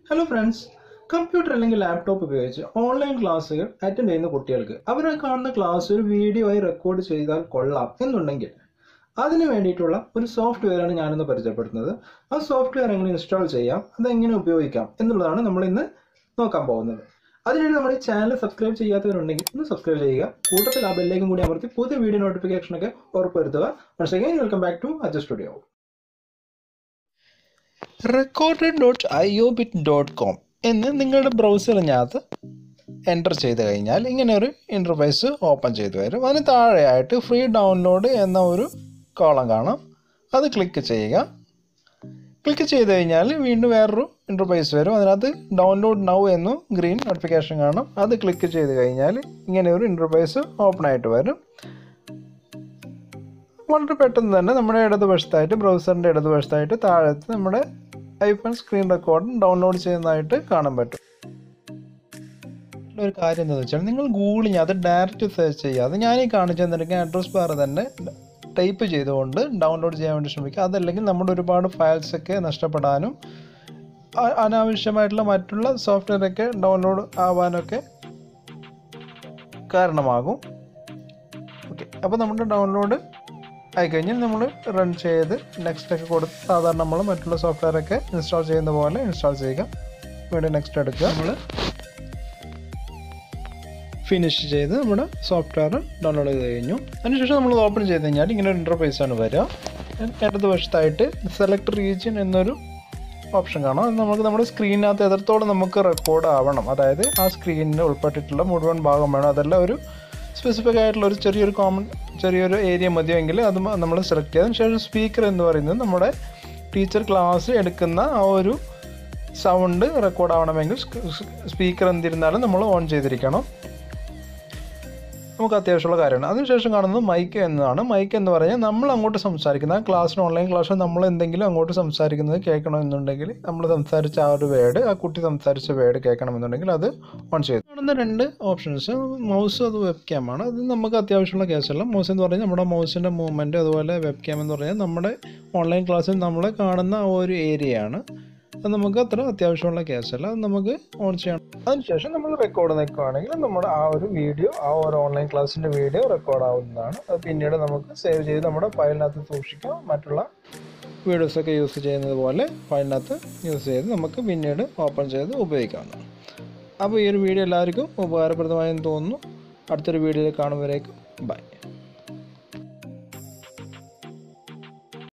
hello friends computer അല്ലെങ്കിൽ laptop ഉപയോഗിച്ച് online ക്ലാസ്സുകൾ അറ്റൻഡ് ചെയ്യുന്ന കുട്ടികൾക്ക് അവർ കാണുന്ന ക്ലാസ് ഒരു വീഡിയോ ആയി റെക്കോർഡ് ചെയ്താൽ കൊള്ളാം എന്നുണ്ടെങ്കിൽ അതിന് വേണ്ടിയിട്ടുള്ള ഒരു സോഫ്റ്റ്വെയർ ആണ് ഞാനിന്ന് പരിചയപ്പെടുത്തുന്നത് ആ സോഫ്റ്റ്വെയർ എങ്ങനെ ഇൻസ്റ്റാൾ ചെയ്യാം അതെങ്ങനെ ഉപയോഗിക്കാം എന്നുള്ളതാണ് നമ്മൾ ഇന്ന് നോക്കാൻ പോകുന്നത് അതിനുവേണ്ടി നമ്മുടെ ഈ ചാനൽ സബ്സ്ക്രൈബ് ചെയ്യാത്തവരുണ്ടെങ്കിൽ ഒന്ന് സബ്സ്ക്രൈബ് ചെയ്യുക കൂട്ടത്തിൽ ആ ബെല്ലേക്കും കൂടി അമർത്തി പുതിയ വീഡിയോ നോട്ടിഫിക്കേഷൻ ഒക്കെ ഉറപ്പുവരുത്തുക once again welcome back to അജ studio recorded dot I O bit dot com എന്ന് നിങ്ങളുടെ ബ്രൗസറിനകത്ത് എൻ്റർ ചെയ്ത് കഴിഞ്ഞാൽ ഇങ്ങനെ ഒരു ഇൻ്റർഫേസ് ഓപ്പൺ ചെയ്ത് വരും അതിന് താഴെയായിട്ട് ഫ്രീ ഡൗൺലോഡ് എന്ന ഒരു കോളം കാണാം അത് ക്ലിക്ക് ചെയ്യുക ക്ലിക്ക് ചെയ്ത് കഴിഞ്ഞാൽ വീണ്ടും വേറൊരു ഇൻ്റർഫേസ് വരും അതിനകത്ത് ഡൗൺലോഡ് നൗ എന്നും ഗ്രീൻ നോട്ടിഫിക്കേഷൻ കാണും അത് ക്ലിക്ക് ചെയ്ത് കഴിഞ്ഞാൽ ഇങ്ങനെ ഒരു ഇൻ്റർഫേസ് ഓപ്പൺ ആയിട്ട് വരും വളരെ പെട്ടെന്ന് തന്നെ നമ്മുടെ ഇടതുവശത്തായിട്ട് ബ്രൗസറിൻ്റെ ഇടതുവശത്തായിട്ട് താഴത്ത് നമ്മുടെ ഐഫോൺ സ്ക്രീൻ റെക്കോർഡും ഡൗൺലോഡ് ചെയ്യുന്നതായിട്ട് കാണാൻ പറ്റും ഒരു കാര്യം എന്താണെന്ന് വെച്ചാൽ നിങ്ങൾ ഗൂഗിളിനകത്ത് ഡയറക്റ്റ് സെർച്ച് ചെയ്യാതെ ഞാൻ ഈ കാണിച്ചു തന്നിരിക്കുന്ന അഡ്രസ് ബാർ തന്നെ ടൈപ്പ് ചെയ്തുകൊണ്ട് ഡൗൺലോഡ് ചെയ്യാൻ വേണ്ടി ശ്രമിക്കുക അതല്ലെങ്കിൽ നമ്മുടെ ഒരുപാട് ഫയൽസ് ഒക്കെ നഷ്ടപ്പെടാനും അ- അനാവശ്യമായിട്ടുള്ള മറ്റുള്ള സോഫ്റ്റ്വെയർ ഒക്കെ ഡൗൺലോഡ് ആവാനൊക്കെ കാരണമാകും ഓക്കെ അപ്പോൾ നമ്മുടെ ഡൗൺലോഡ് ആയിക്കഴിഞ്ഞാൽ നമ്മൾ റൺ ചെയ്ത് നെക്സ്റ്റ് ഒക്കെ കൊടുത്ത് സാധാരണ നമ്മൾ മറ്റുള്ള സോഫ്റ്റ്വെയർ ഒക്കെ ഇൻസ്റ്റാൾ ചെയ്യുന്ന പോലെ ഇൻസ്റ്റാൾ ചെയ്യുക വീണ്ടും നെക്സ്റ്റ് എടുക്കുക നമ്മൾ ഫിനിഷ് ചെയ്ത് നമ്മുടെ സോഫ്റ്റ്വെയർ ഡൗൺലോഡ് ചെയ്ത് കഴിഞ്ഞു അതിനുശേഷം നമ്മൾ ഓപ്പൺ ചെയ്ത് കഴിഞ്ഞാൽ ഇങ്ങനെ ഒരു ഇൻ്റർഫേസ് ആണ് വരിക ഇടത് വശത്തായിട്ട് സെലക്ട് റീജിയൻ എന്നൊരു ഓപ്ഷൻ കാണാം അത് നമുക്ക് നമ്മുടെ സ്ക്രീനിനകത്ത് എത്രത്തോളം നമുക്ക് റെക്കോർഡ് ആവണം അതായത് ആ സ്ക്രീനിൽ ഉൾപ്പെട്ടിട്ടുള്ള മുഴുവൻ ഭാഗം വേണം അതല്ല ഒരു സ്പെസിഫിക് ആയിട്ടുള്ള ഒരു ചെറിയൊരു കോമൺ ചെറിയൊരു ഏരിയ മതിയെങ്കിൽ അത് നമ്മൾ സെലക്ട് ചെയ്തതിന് ശേഷം സ്പീക്കർ എന്ന് പറയുന്നത് നമ്മുടെ ടീച്ചർ ക്ലാസ് എടുക്കുന്ന ആ ഒരു സൗണ്ട് റെക്കോർഡ് ആവണമെങ്കിൽ സ്പീക്കർ എന്തിരുന്നാലും നമ്മൾ ഓൺ ചെയ്തിരിക്കണം നമുക്ക് അത്യാവശ്യമുള്ള കാര്യമാണ് അതിനുശേഷം കാണുന്നത് മൈക്ക് എന്നതാണ് മൈക്ക് എന്ന് പറഞ്ഞാൽ നമ്മൾ അങ്ങോട്ട് സംസാരിക്കുന്ന ആ ക്ലാസ്സിന് ഓൺലൈൻ ക്ലാസ്സിൽ നമ്മൾ എന്തെങ്കിലും അങ്ങോട്ട് സംസാരിക്കുന്നത് കേൾക്കണമെന്നുണ്ടെങ്കിൽ നമ്മൾ സംസാരിച്ച ആ ഒരു വേർഡ് ആ കുട്ടി സംസാരിച്ച വേർഡ് കേൾക്കണമെന്നുണ്ടെങ്കിൽ അത് ഓൺ ചെയ്തു കാണുന്ന രണ്ട് ഓപ്ഷൻസ് മൗസ് അത് വെബ് ക്യാമാണ് അത് നമുക്ക് അത്യാവശ്യമുള്ള കേസല്ല മൗസ് എന്ന് പറഞ്ഞാൽ നമ്മുടെ മൗസിൻ്റെ മൂവ്മെൻറ്റ് അതുപോലെ വെബ് ക്യാം എന്ന് പറഞ്ഞാൽ നമ്മുടെ ഓൺലൈൻ ക്ലാസ്സിൽ നമ്മൾ കാണുന്ന ആ ഒരു ഏരിയയാണ് അത് നമുക്ക് അത്ര അത്യാവശ്യമുള്ള കേസല്ല അത് നമുക്ക് ഓൺ ചെയ്യണം അതിനുശേഷം നമ്മൾ റെക്കോർഡ് നിൽക്കുകയാണെങ്കിൽ നമ്മുടെ ആ ഒരു വീഡിയോ ആ ഒരു ഓൺലൈൻ ക്ലാസ്സിൻ്റെ വീഡിയോ റെക്കോർഡ് ആവുന്നതാണ് അത് പിന്നീട് നമുക്ക് സേവ് ചെയ്ത് നമ്മുടെ ഫയലിനകത്ത് സൂക്ഷിക്കാം മറ്റുള്ള വീഡിയോസൊക്കെ യൂസ് ചെയ്യുന്നത് പോലെ ഫയലിനകത്ത് യൂസ് ചെയ്ത് നമുക്ക് പിന്നീട് ഓപ്പൺ ചെയ്ത് ഉപയോഗിക്കാവുന്നതാണ് അപ്പോൾ ഈ ഒരു വീഡിയോ എല്ലാവർക്കും ഉപകാരപ്രദമായെന്ന് തോന്നുന്നു അടുത്തൊരു വീഡിയോയിൽ കാണുമ്പോഴേക്കും ബൈ